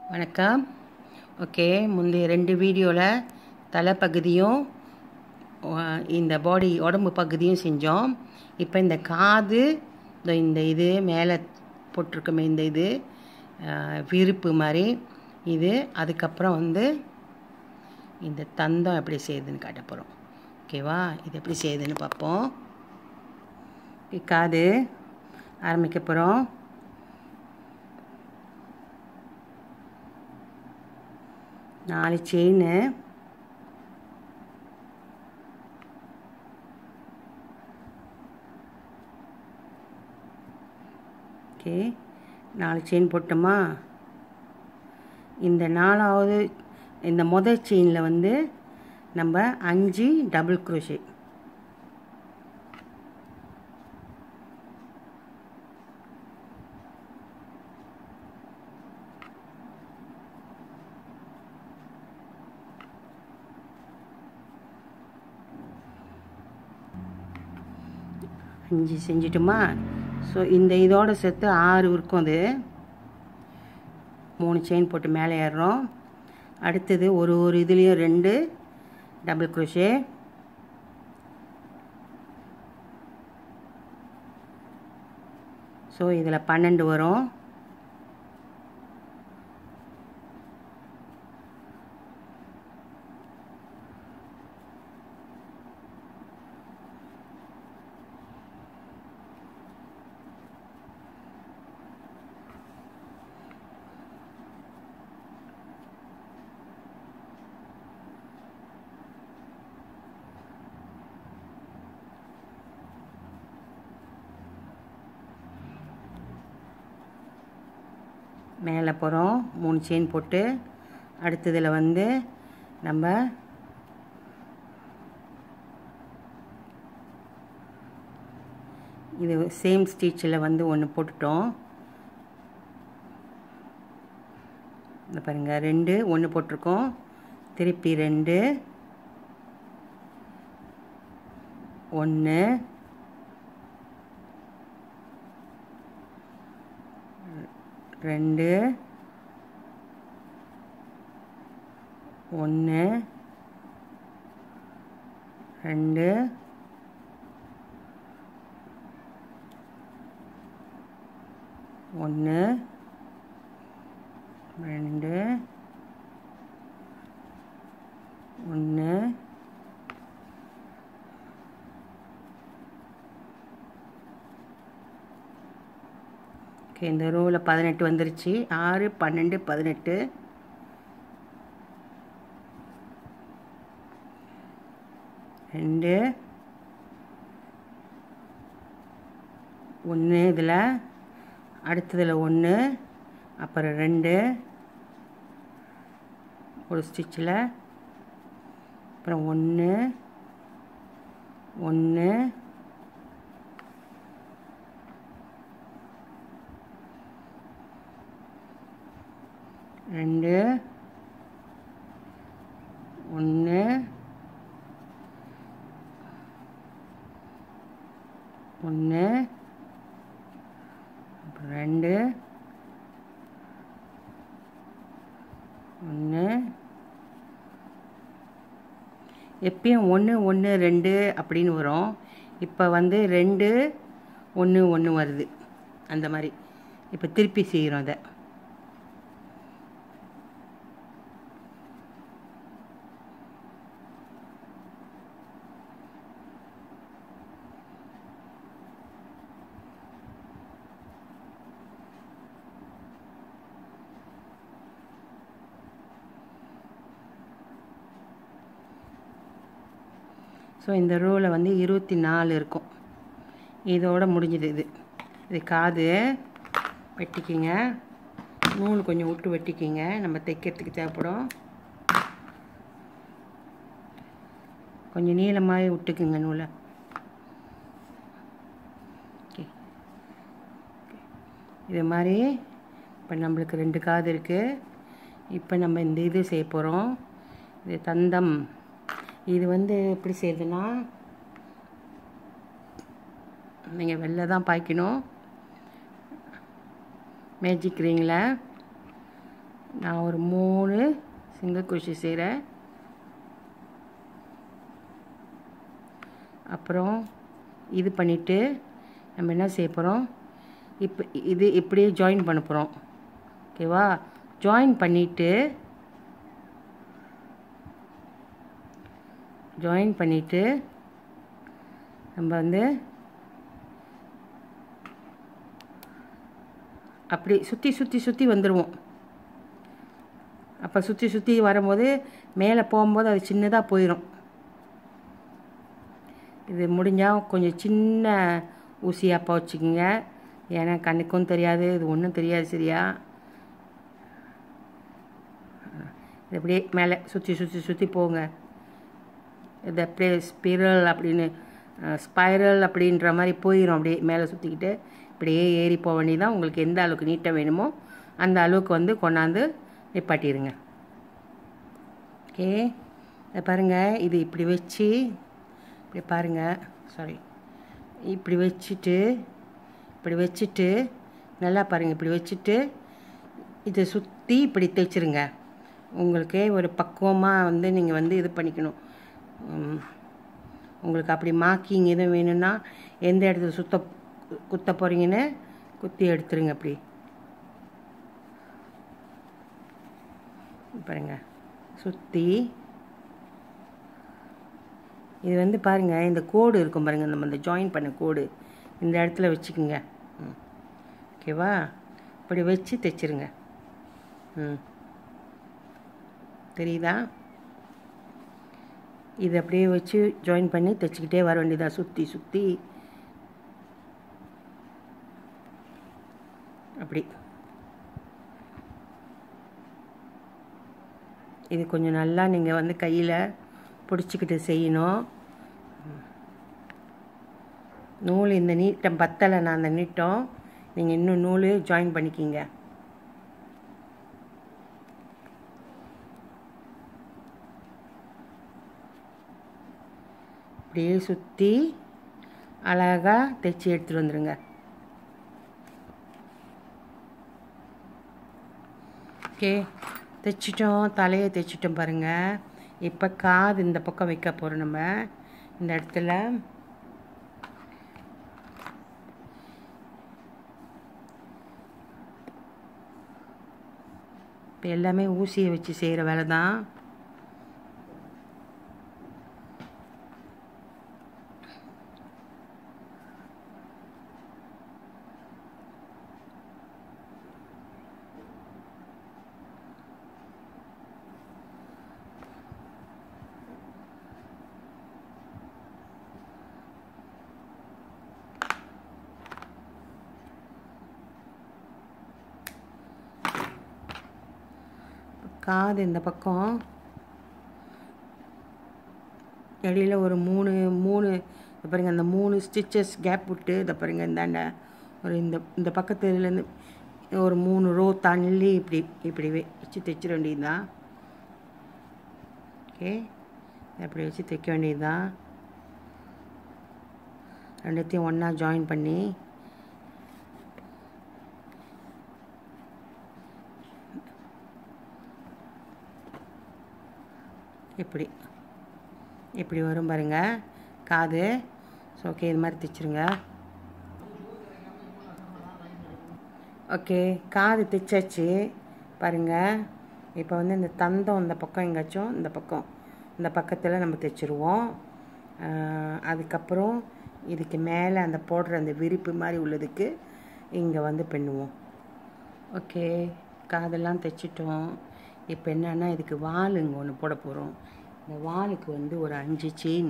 வணக்கம் ஓகே முந்தைய ரெண்டு வீடியோவில் தலைப்பகுதியும் அஹ், இந்த பாடி உடம்பு பகுதியும் செஞ்சோம் இப்போ இந்த காது இந்த இந்த இது மேலே போட்டிருக்கோமே இந்த இது அஹ், விருப்பு மாதிரி இது அதுக்கப்புறம் வந்து இந்த தந்தம் எப்படி செய்யுதுன்னு காட்ட போகிறோம் ஓகேவா இது எப்படி செய்யுதுன்னு பார்ப்போம் Okay, காது ஆரம்பிக்க போகிறோம் நாலு செயின் ஓகே நாலு செயின் போட்டோமா இந்த நாலாவது இந்த முதல் செயினில் வந்து நம்ம அஞ்சு டபுள் குரோஷே அஞ்சு செஞ்சிட்டுமா ஸோ இந்த இதோட சேர்த்து ஆறு இருக்கும் அது மூணு செயின் போட்டு மேலே ஏறுறோம் அடுத்தது ஒரு ஒரு இதுலேயும் ரெண்டு டபுள் குரோஷே ஸோ இதில் பன்னெண்டு வரும் மேலே போகிறோம் மூணு செயின் போட்டு அடுத்ததில் வந்து நம்ம இது சேம் ஸ்டிச்சில் வந்து ஒன்று போட்டுட்டோம் இந்த பாருங்கள் ரெண்டு ஒன்று போட்டிருக்கோம் திருப்பி ரெண்டு ஒன்று ரெண்டு ஒன்று ரெண்டு ஒன்று ரெண்டு ஒன்று ஓகே இந்த ரோவில் பதினெட்டு வந்துருச்சு ஆறு பன்னெண்டு பதினெட்டு ரெண்டு ஒன்று இதில் அடுத்ததில் ஒன்று அப்புறம் ரெண்டு ஒரு ஸ்டிச்சில் அப்புறம் ஒன்று ஒன்று ரெண்டு ஒன்று ஒன்று அப்புறம் ரெண்டு ஒன்று எப்பயும் ஒன்று ஒன்று ரெண்டு அப்படின்னு வரும் இப்போ வந்து ரெண்டு ஒன்று ஒன்று வருது அந்த மாதிரி இப்போ திருப்பி செய்கிறோம் அதை ஸோ இந்த ரோவில் வந்து இருபத்தி நாலு இருக்கும் இதோட முடிஞ்சது இது இது காது வெட்டிக்கிங்க நூல் கொஞ்சம் விட்டு வெட்டிக்கிங்க நம்ம தைக்கிறதுக்கு தேவைப்படும் கொஞ்சம் நீளமாக விட்டுக்குங்க நூலை ஓகே இது மாதிரி இப்போ நம்மளுக்கு ரெண்டு காது இருக்குது இப்போ நம்ம இந்த இது செய்ய போகிறோம் இது தந்தம் இது வந்து எப்படி செய்யுதுன்னா நீங்கள் வெளில தான் பாய்க்கணும் மேஜிக் ரிங்கில் நான் ஒரு மூணு சிங்கிள் குஷி செய்கிறேன் அப்புறம் இது பண்ணிவிட்டு நம்ம என்ன செய்ய போகிறோம் இப்போ இது இப்படியே ஜாயின் பண்ண போகிறோம் ஓகேவா ஜாயின் பண்ணிவிட்டு ஜாயின் பண்ணிவிட்டு நம்ம வந்து அப்படி சுற்றி சுற்றி சுற்றி வந்துடுவோம் அப்போ சுற்றி சுற்றி வரும்போது மேலே போகும்போது அது சின்னதாக போயிடும் இது முடிஞ்சால் கொஞ்சம் சின்ன ஊசியாப்பா வச்சுக்கோங்க ஏன்னா கண்ணுக்கும் தெரியாது இது ஒன்றும் தெரியாது சரியா இது அப்படியே மேலே சுற்றி சுற்றி சுற்றி போங்க இது அப்படியே ஸ்பிரல் அப்படின்னு ஸ்பைரல் அப்படின்ற மாதிரி போயிடும் அப்படியே மேலே சுற்றிக்கிட்டு இப்படியே ஏறி போக வேண்டியதான் உங்களுக்கு எந்த அளவுக்கு நீட்டாக வேணுமோ அந்த அளவுக்கு வந்து கொண்டாந்து நிப்பாட்டிடுங்க ஓகே இதை பாருங்கள் இது இப்படி வச்சு இப்படி பாருங்கள் சாரி இப்படி வச்சுட்டு இப்படி வச்சுட்டு நல்லா பாருங்கள் இப்படி வச்சுட்டு இதை சுற்றி இப்படி தைச்சிருங்க உங்களுக்கே ஒரு பக்குவமாக வந்து நீங்கள் வந்து இது பண்ணிக்கணும் உங்களுக்கு அப்படி மார்க்கிங் எதுவும் வேணும்னா எந்த இடத்துல சுத்த குத்த போகிறீங்கன்னு குத்தி எடுத்துருங்க அப்படி பாருங்க சுற்றி இது வந்து பாருங்கள் இந்த கோடு இருக்கும் பாருங்கள் நம்ம இந்த ஜாயின் பண்ண கோடு இந்த இடத்துல வச்சுக்கோங்க ம் ஓகேவா இப்படி வச்சு தைச்சிருங்க ம் தெரியுதா இது அப்படியே வச்சு ஜாயின் பண்ணி தைச்சிக்கிட்டே வர வேண்டியதா சுற்றி சுற்றி அப்படி இது கொஞ்சம் நல்லா நீங்கள் வந்து கையில் பிடிச்சிக்கிட்டு செய்யணும் நூல் இந்த நீட்டம் பத்தலை நான் அந்த நீட்டம் நீங்கள் இன்னும் நூல் ஜாயின் பண்ணிக்கிங்க அப்படியே சுற்றி அழகாக தைச்சி எடுத்துகிட்டு வந்துடுங்க ஓகே தைச்சிட்டோம் தலையை தைச்சிட்டோம் பாருங்கள் இப்போ காது இந்த பக்கம் வைக்க போகிறோம் நம்ம இந்த இடத்துல இப்போ எல்லாமே ஊசியை வச்சு செய்கிற வேலை தான் காது இந்த பக்கம் இடையில ஒரு மூணு மூணு இதை பாருங்க அந்த மூணு ஸ்டிச்சஸ் கேப் விட்டு இதை பாருங்க இந்தாண்ட ஒரு இந்த இந்த பக்கத்துலேருந்து ஒரு மூணு ரோ தள்ளி இப்படி இப்படி வச்சு தைச்சிட வேண்டியதுதான் ஓகே அப்படி வச்சு தைக்க வேண்டியதுதான் ரெண்டுத்தையும் ஒன்றா ஜாயின் பண்ணி இப்படி இப்படி வரும் பாருங்க காது ஸோ ஓகே இது மாதிரி தைச்சிருங்க ஓகே காது தைச்சாச்சு பாருங்கள் இப்போ வந்து இந்த தந்தம் இந்த பக்கம் எங்காச்சும் இந்த பக்கம் இந்த பக்கத்தில் நம்ம தைச்சிருவோம் அதுக்கப்புறம் இதுக்கு மேலே அந்த போடுற அந்த விரிப்பு மாதிரி உள்ளதுக்கு இங்கே வந்து பின்னுவோம் ஓகே காதெல்லாம் தைச்சிட்டோம் இப்போ என்னன்னா இதுக்கு வால் இங்கே ஒன்று போட போகிறோம் இந்த வாலுக்கு வந்து ஒரு அஞ்சு செயின்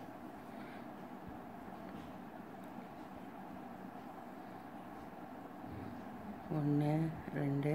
ஒன்று ரெண்டு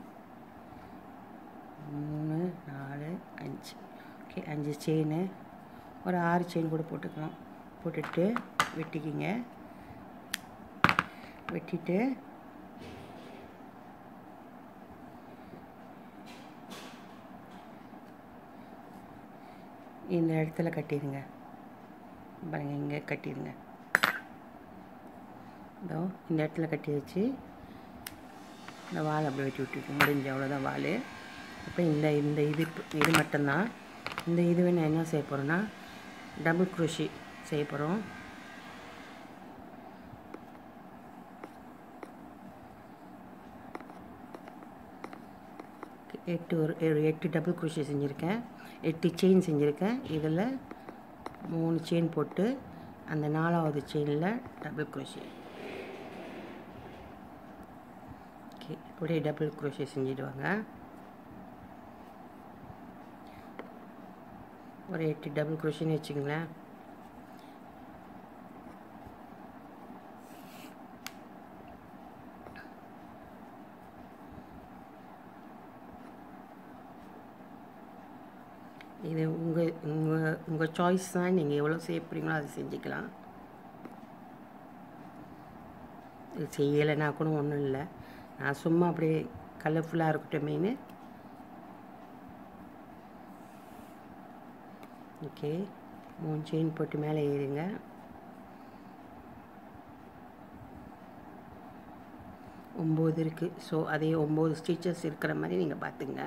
மூணு நாலு அஞ்சு ஓகே அஞ்சு செயின் ஒரு ஆறு செயின் கூட போட்டுக்கலாம் போட்டுட்டு வெட்டிக்கிங்க வெட்டிட்டு இந்த இடத்துல கட்டிடுங்க பாருங்க இங்கே கட்டிடுங்க இதோ இந்த இடத்துல கட்டி வச்சு இந்த வால் அப்படி வெட்டி விட்டுட்டு முடிஞ்ச அவ்வளோதான் வால் இப்போ இந்த இந்த இது இது மட்டும்தான் இந்த இதுவே நான் என்ன செய்ய போகிறேன்னா டபுள் குரோஷி செய்ய போகிறோம் எட்டு ஒரு ஒரு எட்டு டபுள் குரோஷி செஞ்சுருக்கேன் எட்டு செயின் செஞ்சுருக்கேன் இதில் மூணு செயின் போட்டு அந்த நாலாவது செயினில் டபுள் குரோஷி ஓகே அப்படியே டபுள் குரோஷி செஞ்சுடுவாங்க ஒரு எட்டு டபுள் குரோஷின்னு வச்சுங்களேன் இது உங்கள் உங்கள் உங்கள் சாய்ஸ் தான் நீங்கள் எவ்வளோ செய்யப்படுறீங்களோ அதை செஞ்சுக்கலாம் இது செய்யலைன்னா கூட ஒன்றும் இல்லை நான் சும்மா அப்படியே கலர்ஃபுல்லாக இருக்கட்டுமேனு ஓகே மூணு செயின் போட்டு மேலே ஏறுங்க ஒம்பது இருக்குது ஸோ அதே ஒம்பது ஸ்டிச்சஸ் இருக்கிற மாதிரி நீங்கள் பார்த்துங்க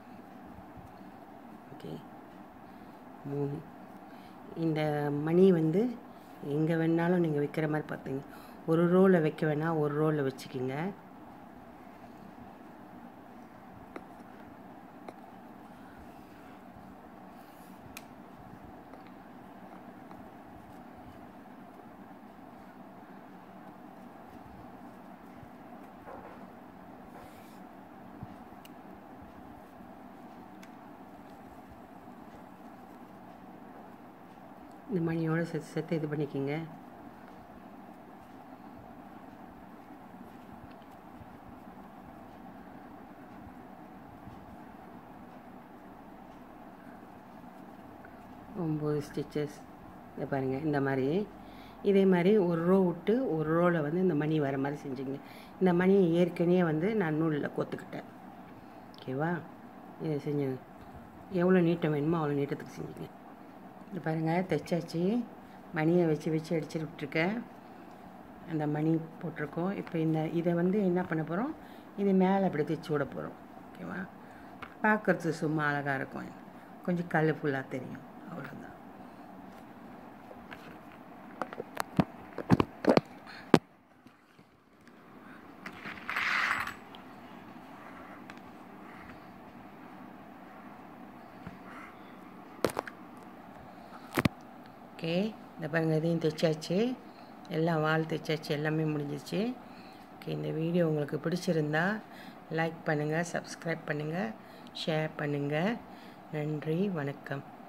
ஓகே மூணு இந்த மணி வந்து எங்கே வேணாலும் நீங்கள் வைக்கிற மாதிரி பார்த்துங்க ஒரு ரோவில் வைக்க வேணால் ஒரு ரோவில் வச்சுக்கிங்க இந்த மணியோட சேர்த்து சேர்த்து இது பண்ணிக்கிங்க ஒம்பது ஸ்டிச்சஸ் இதை பாருங்கள் இந்த மாதிரி இதே மாதிரி ஒரு ரோ விட்டு ஒரு ரோவில் வந்து இந்த மணி வர மாதிரி செஞ்சுங்க இந்த மணி ஏற்கனவே வந்து நான் நூலில் கோத்துக்கிட்டேன் ஓகேவா இதை செஞ்சுங்க எவ்வளோ நீட்டம் வேணுமோ அவ்வளோ நீட்டத்துக்கு செஞ்சுங்க இது பாருங்கள் தைச்சாச்சு மணியை வச்சு வச்சு அடிச்சுட்டு விட்ருக்கேன் அந்த மணி போட்டிருக்கோம் இப்போ இந்த இதை வந்து என்ன பண்ண போகிறோம் இது மேலே அப்படி தைச்சி விட போகிறோம் ஓகேவா பார்க்குறது சும்மா அழகாக இருக்கும் கொஞ்சம் கலர்ஃபுல்லாக தெரியும் அவ்வளோதான் ஓகே இந்த பாருங்கள் இதையும் தைச்சாச்சு எல்லாம் வால் தைச்சாச்சு எல்லாமே முடிஞ்சிச்சு ஓகே இந்த வீடியோ உங்களுக்கு பிடிச்சிருந்தா லைக் பண்ணுங்கள் சப்ஸ்கிரைப் பண்ணுங்கள் ஷேர் பண்ணுங்கள் நன்றி வணக்கம்